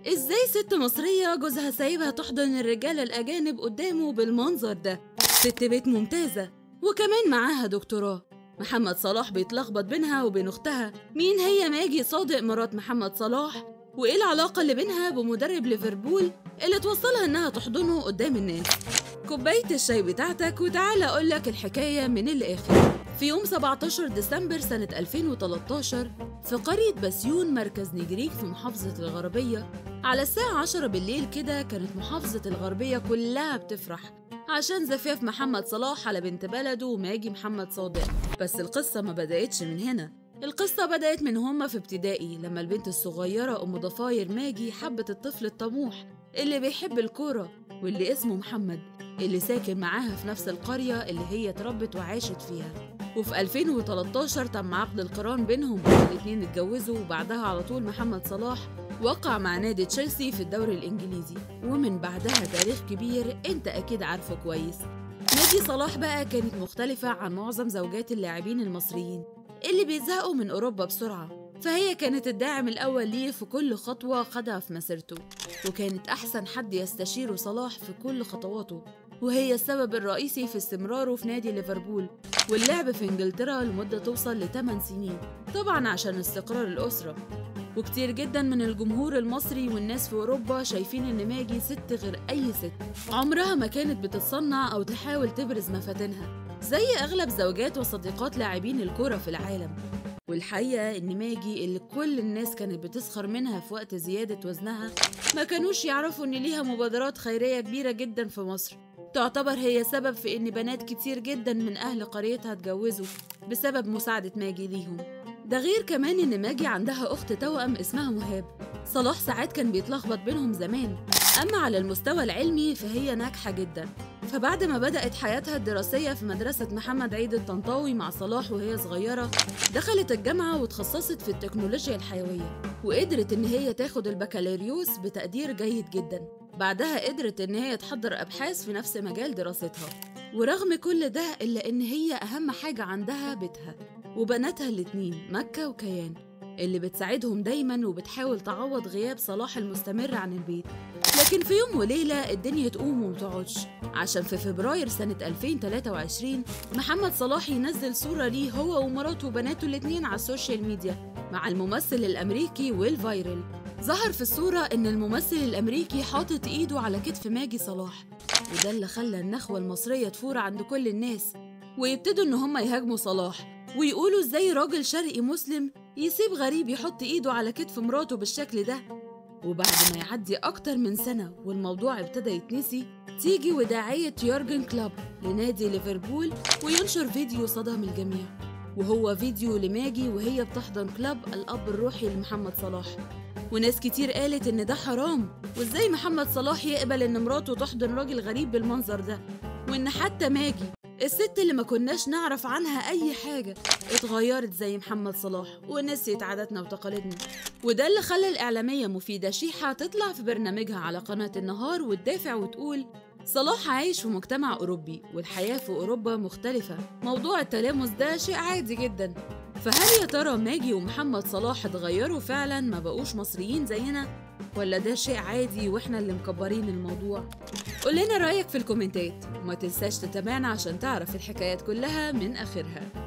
ازاي ست مصرية جوزها سايبها تحضن الرجالة الأجانب قدامه بالمنظر ده ست بيت ممتازة وكمان معاها دكتوراه محمد صلاح بيتلخبط بينها وبين أختها مين هي ماجي صادق مرات محمد صلاح وإيه العلاقة اللي بينها بمدرب ليفربول اللي توصلها إنها تحضنه قدام الناس كوباية الشاي بتاعتك وتعالى أقولك الحكاية من الآخر في يوم 17 ديسمبر سنة 2013 في قرية بسيون مركز نجريك في محافظة الغربية على الساعة 10 بالليل كده كانت محافظة الغربية كلها بتفرح عشان زفاف محمد صلاح على بنت بلده وماجي محمد صادق بس القصة ما بدأتش من هنا القصة بدأت من هما في ابتدائي لما البنت الصغيرة أم ضفاير ماجي حبت الطفل الطموح اللي بيحب الكورة واللي اسمه محمد اللي ساكن معاها في نفس القرية اللي هي اتربت وعاشت فيها وفي 2013 تم عقد القران بينهم الاتنين اتجوزوا وبعدها على طول محمد صلاح وقع مع نادي تشيلسي في الدوري الإنجليزي ومن بعدها تاريخ كبير انت أكيد عارفه كويس نادي صلاح بقى كانت مختلفة عن معظم زوجات اللاعبين المصريين اللي بيزهقوا من أوروبا بسرعة فهي كانت الداعم الأول ليه في كل خطوة خدها في مسيرته وكانت أحسن حد يستشيره صلاح في كل خطواته وهي السبب الرئيسي في استمراره في نادي ليفربول واللعب في انجلترا لمدة توصل ل 8 سنين طبعا عشان استقرار الأسرة وكتير جدا من الجمهور المصري والناس في أوروبا شايفين إن ماجي ست غير أي ست عمرها ما كانت بتتصنع أو تحاول تبرز مفاتنها زي أغلب زوجات وصديقات لاعبين الكرة في العالم والحقيقة إن ماجي اللي كل الناس كانت بتسخر منها في وقت زيادة وزنها ما كانوش يعرفوا إن ليها مبادرات خيرية كبيرة جدا في مصر تعتبر هي سبب في إن بنات كتير جدا من أهل قريتها اتجوزوا بسبب مساعدة ماجي ليهم ده غير كمان إن ماجي عندها أخت توأم اسمها مهاب صلاح ساعات كان بيتلخبط بينهم زمان أما على المستوى العلمي فهي ناجحة جدا فبعد ما بدأت حياتها الدراسية في مدرسة محمد عيد الطنطاوي مع صلاح وهي صغيرة دخلت الجامعة وتخصصت في التكنولوجيا الحيوية وقدرت إن هي تاخد البكالوريوس بتقدير جيد جدا بعدها قدرت إن هي تحضر أبحاث في نفس مجال دراستها ورغم كل ده إلا إن هي أهم حاجة عندها بيتها وبناتها الاتنين مكة وكيان اللي بتساعدهم دايما وبتحاول تعوض غياب صلاح المستمر عن البيت لكن في يوم وليلة الدنيا تقوم ومتقعدش عشان في فبراير سنة 2023 محمد صلاح ينزل صورة ليه هو ومراته وبناته الاتنين على السوشيال ميديا مع الممثل الأمريكي ويل فايرل ظهر في الصورة إن الممثل الأمريكي حاطط إيده على كتف ماجي صلاح وده اللي خلى النخوة المصرية تفور عند كل الناس ويبتدوا إن هم يهاجموا صلاح ويقولوا إزاي راجل شرقي مسلم يسيب غريب يحط إيده على كتف مراته بالشكل ده وبعد ما يعدي أكتر من سنة والموضوع ابتدى يتنسي تيجي وداعية يورجن كلوب لنادي ليفربول وينشر فيديو صدم الجميع وهو فيديو لماجي وهي بتحضن كلوب الأب الروحي لمحمد صلاح وناس كتير قالت إن ده حرام وإزاي محمد صلاح يقبل إن مراته تحضن راجل غريب بالمنظر ده وإن حتى ماجي الست اللي ما كناش نعرف عنها أي حاجة اتغيرت زي محمد صلاح ونسيت عاداتنا وتقاليدنا وده اللي خلى الإعلامية مفيدة شيحة تطلع في برنامجها على قناة النهار وتدافع وتقول صلاح عايش في مجتمع أوروبي والحياة في أوروبا مختلفة موضوع التلامس ده شيء عادي جدا فهل يا ترى ماجي ومحمد صلاح اتغيروا فعلا ما بقوش مصريين زينا ولا ده شيء عادي واحنا اللي مكبرين الموضوع قول لنا رأيك في الكومنتات وما تنساش تتابعنا عشان تعرف الحكايات كلها من آخرها